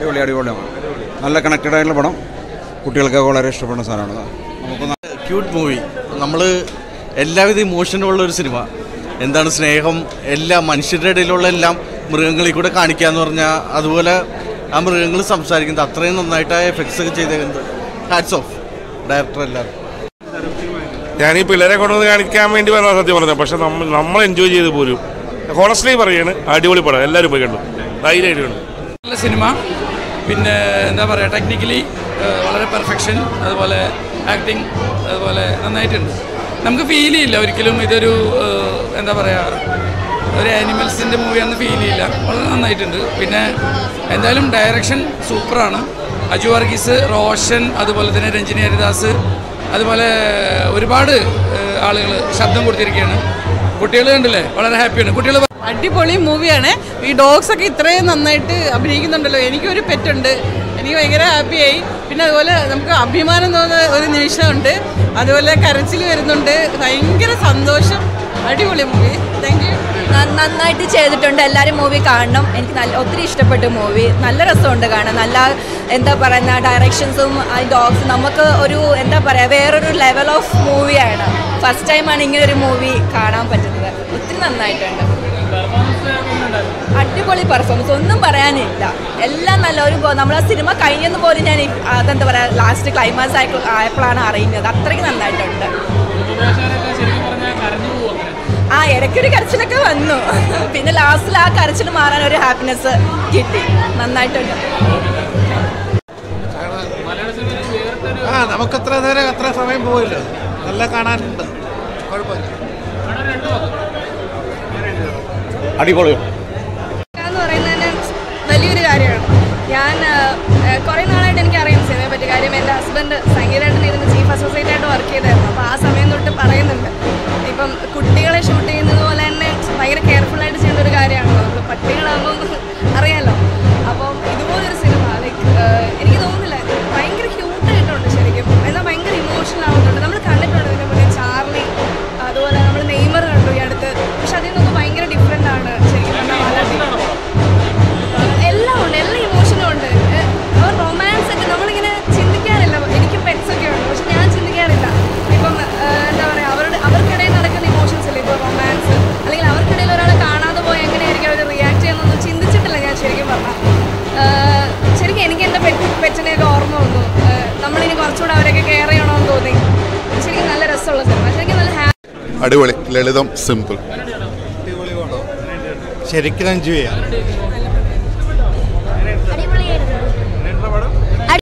അടിപൊളി അടിപൊളിയാണ് നല്ല കണക്റ്റഡ് ആയിട്ടുള്ള പടം കുട്ടികൾക്ക് വളരെ ഇഷ്ടപ്പെടുന്ന സാധനമാണ് നമുക്ക് ക്യൂട്ട് മൂവി നമ്മൾ എല്ലാവിധ ഇമോഷനുള്ള ഒരു സിനിമ എന്താണ് സ്നേഹം എല്ലാ മനുഷ്യരുടെ ഇടയിലുള്ള എല്ലാം മൃഗങ്ങളിൽ കൂടെ കാണിക്കാന്ന് പറഞ്ഞാൽ അതുപോലെ ആ മൃഗങ്ങൾ സംസാരിക്കുന്നത് അത്രയും നന്നായിട്ട് ആ എഫക്ട്സ് ഒക്കെ ചെയ്തേക്കുന്നത് ഹാറ്റ്സ് ഓഫ് ഡയറക്ടർ എല്ലാവരും ഞാൻ ഈ പിള്ളേരെ കൊണ്ടുവന്ന് കാണിക്കാൻ വേണ്ടി വന്ന സത്യം പറഞ്ഞത് പക്ഷെ നമ്മൾ നമ്മൾ എൻജോയ് ചെയ്ത് പോലും ഹോണസ്റ്റ്ലി പറയാണ് അടിപൊളി പടം എല്ലാവരും പോയി കണ്ടു ധൈര്യമായിട്ട് കണ്ടു നല്ല സിനിമ പിന്നെ എന്താ പറയുക ടെക്നിക്കലി വളരെ പെർഫെക്ഷൻ അതുപോലെ ആക്ടിങ് അതുപോലെ നന്നായിട്ടുണ്ട് നമുക്ക് ഫീൽ ചെയ്യില്ല ഒരിക്കലും ഇതൊരു ഏഹ്, എന്താ പറയുക ഒരു ആനിമൽസിൻ്റെ മൂവിയാണെന്ന് ഫീൽ ചെയ്യില്ല വളരെ നന്നായിട്ടുണ്ട് പിന്നെ എന്തായാലും ഡയറക്ഷൻ സൂപ്പറാണ് അജു വർഗീസ് റോഷൻ അതുപോലെ തന്നെ രഞ്ജിനി ഹരിദാസ് അതുപോലെ ഒരുപാട് ആളുകൾ ശബ്ദം കൊടുത്തിരിക്കുകയാണ് കുട്ടികൾ കണ്ടില്ലേ വളരെ ഹാപ്പിയാണ് കുട്ടികൾ അടിപൊളി മൂവിയാണ് ഈ ഡോഗ്സ് ഒക്കെ ഇത്രയും നന്നായിട്ട് അഭിനയിക്കുന്നുണ്ടല്ലോ എനിക്കൊരു പെറ്റുണ്ട് എനിക്ക് ഭയങ്കര ഹാപ്പിയായി പിന്നെ അതുപോലെ നമുക്ക് അഭിമാനം തോന്നുന്ന ഒരു നിമിഷമുണ്ട് അതുപോലെ കരച്ചിൽ വരുന്നുണ്ട് ഭയങ്കര സന്തോഷം അടിപൊളി മൂവി താങ്ക് യു നന്നായിട്ട് ചെയ്തിട്ടുണ്ട് എല്ലാവരും മൂവി കാണണം എനിക്ക് നല്ല ഒത്തിരി ഇഷ്ടപ്പെട്ടു മൂവി നല്ല രസമുണ്ട് കാണാൻ നല്ല എന്താ പറയുന്ന ഡയറക്ഷൻസും ആ ഡോഗ്സും നമുക്ക് ഒരു എന്താ പറയുക വേറൊരു ലെവൽ ഓഫ് മൂവിയാണ് ഫസ്റ്റ് ടൈമാണ് ഇങ്ങനെ ഒരു മൂവി കാണാൻ പറ്റുന്നത് ഒത്തിരി നന്നായിട്ടുണ്ട് അടിപൊളി പെർഫോമൻസ് ഒന്നും പറയാനില്ല എല്ലാം നല്ല ഒരു പോ- നമ്മളെ സിനിമ കഴിഞ്ഞെന്ന് പോലും ഞാൻ ഇ- അതെന്താ പറയുക ലാസ്റ്റ് ക്ലൈമാക്സ് ആയി ആയപ്പോഴാണ് അറിയുന്നത് അത്രയ്ക്ക് നന്നായിട്ടുണ്ട് ആ ഇടയ്ക്കൊരു കരച്ചിലൊക്കെ വന്നു പിന്നെ ലാസ്റ്റിൽ ആ കരച്ചിൽ മാറാൻ ഒരു ഹാപ്പിനെസ് കിട്ടി നന്നായിട്ടുണ്ട് ആ നമുക്ക് അത്ര നേരം അത്ര സമയം പോയില്ലോ നല്ല കാണാനുണ്ട് കുഴപ്പമില്ല അടിപൊളി എന്ന് പറയുന്നത് തന്നെ വലിയൊരു കാര്യമാണ് ഞാൻ കുറേ നാളായിട്ട് എനിക്ക് അറിയാം സിനിമയെ പറ്റി കാര്യം എൻ്റെ ഹസ്ബൻഡ് സംഗീതമായിട്ട് ഇതിൻ്റെ ചീഫ് അസോസിയേറ്റ് ആയിട്ട് വർക്ക് ചെയ്തായിരുന്നു അപ്പോൾ ആ സമയം തൊട്ട് പറയുന്നുണ്ട് ഇപ്പം കുട്ടികളെ ഷൂട്ട് ചെയ്യുന്നത് പോലെ തന്നെ ഭയങ്കര കെയർഫുൾ ആയിട്ട് ചെയ്യുന്ന ഒരു കാര്യമാണല്ലോ നമ്മൾ പട്ടികളാകുമ്പം അറിയാലോ അപ്പം ഇതുപോലൊരു സിനിമ ലൈക്ക് എനിക്ക് തോന്നുന്നില്ല ഭയങ്കര ക്യൂട്ടായിട്ടുണ്ട് ശരിക്കും എന്നാൽ ഭയങ്കര ഇമോഷണൽ ആവുന്നുണ്ട് നമ്മൾ കണ്ടിട്ടുണ്ട് ഇതിൻ്റെ മുന്നേ ചാർലി അതുപോലെ നമ്മൾ നെയ്മർ കണ്ടു ഈ അടുത്ത് പക്ഷെ അതിൽ നിന്നൊക്കെ ഭയങ്കര ഡിഫറെൻ്റ് ആണ് ശരിക്കും പറഞ്ഞാൽ വളരെ എല്ലാം ഉണ്ട് എല്ലാ ഇമോഷനും ഉണ്ട് റൊമാൻസ് ഒക്കെ നമ്മളിങ്ങനെ ചിന്തിക്കാറില്ല എനിക്ക് പെറ്റ്സ് ഒക്കെ ഉണ്ട് പക്ഷെ ഞാൻ ചിന്തിക്കാറില്ല ഇപ്പം ഏഹ്, എന്താ പറയുക അവരുടെ അവർക്കിടയിൽ നടക്കുന്ന ഇമോഷൻസ് ഇല്ലേ ഇപ്പോൾ റൊമാൻസ് അല്ലെങ്കിൽ അവർക്കിടയിൽ ഒരാളെ കാണാതെ പോയി എങ്ങനെയായിരിക്കും അവർ റിയാക്ട് ചെയ്യുന്നതൊന്നും ചിന്തിച്ചിട്ടില്ല ഞാൻ ശരിക്കും പറഞ്ഞാൽ ഏഹ്, ശരിക്കും എനിക്ക് എൻ്റെ പെറ്റ് പെറ്റിനെയൊക്കെ ഓർമ്മ വന്നു ഏഹ്, നമ്മളിനി കുറച്ചുകൂടെ അവരെയൊക്കെ കെയർ ചെയ്യണമെന്ന് തോന്നി ശരിക്കും നല്ല രസമുള്ള സിനിമ ശരിക്കും നല്ല ഹാപ്പി അടിപൊളി ലളിതം സിമ്പിൾ ശരിക്കും എൻജോയ് ചെയ്യാം